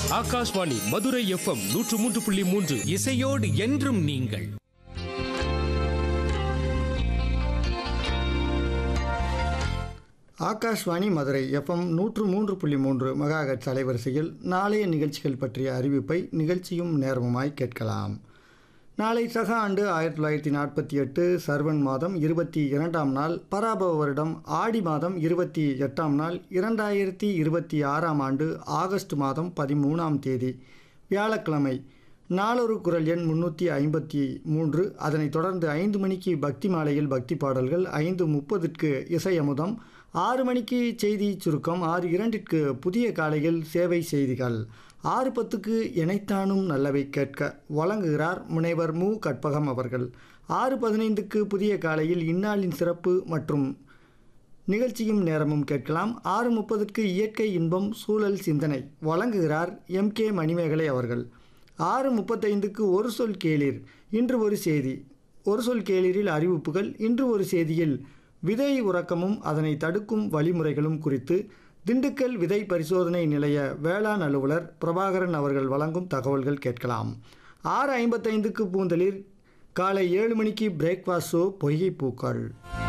Akashvani Madurai FM நூற்று மூன்று புள்ளி மூன்று இசையோடு என்றும் நீங்கள் ஆகாஷ்வாணி மதுரை எஃப்எம் நூற்று மூன்று புள்ளி மூன்று மெகாஹெட்ஸ் அலைவரிசையில் நாளைய நிகழ்ச்சிகள் பற்றிய அறிவிப்பை நிகழ்ச்சியும் நேரமுமாய் கேட்கலாம் நாளை சக ஆண்டு ஆயிரத்தி தொள்ளாயிரத்தி நாற்பத்தி எட்டு சர்வன் மாதம் இருபத்தி இரண்டாம் நாள் பராபவ வருடம் ஆடி மாதம் இருபத்தி எட்டாம் நாள் இரண்டாயிரத்தி இருபத்தி ஆறாம் ஆண்டு ஆகஸ்ட் மாதம் பதிமூணாம் தேதி வியாழக்கிழமை நாளொரு குரல் எண் முன்னூற்றி ஐம்பத்தி மூன்று அதனைத் தொடர்ந்து ஐந்து மணிக்கு பக்தி மாலையில் பக்தி பாடல்கள் ஐந்து முப்பதுக்கு இசை அமுதம் ஆறு மணிக்கு செய்தி சுருக்கம் ஆறு இரண்டிற்கு புதிய காலையில் சேவை செய்திகள் ஆறு பத்துக்கு இணைத்தானும் நல்லவை கேட்க வழங்குகிறார் முனைவர் மு கற்பகம் அவர்கள் ஆறு பதினைந்துக்கு புதிய காலையில் இந்நாளின் சிறப்பு மற்றும் நிகழ்ச்சியும் நேரமும் கேட்கலாம் ஆறு முப்பதுக்கு இயற்கை இன்பம் சூழல் சிந்தனை வழங்குகிறார் எம் கே மணிமேகலை அவர்கள் ஆறு முப்பத்தைந்துக்கு ஒரு சொல் கேளீர் இன்று ஒரு செய்தி ஒரு சொல் கேளீரில் அறிவிப்புகள் இன்று ஒரு செய்தியில் விதை உறக்கமும் அதனை தடுக்கும் வழிமுறைகளும் குறித்து திண்டுக்கல் விதை பரிசோதனை நிலைய வேளாண் அலுவலர் பிரபாகரன் அவர்கள் வழங்கும் தகவல்கள் கேட்கலாம் ஆறு ஐம்பத்தைந்துக்கு பூந்தளிர் காலை ஏழு மணிக்கு பிரேக்ஃபாஸ்ட் ஷோ பொய்கை பூக்கள்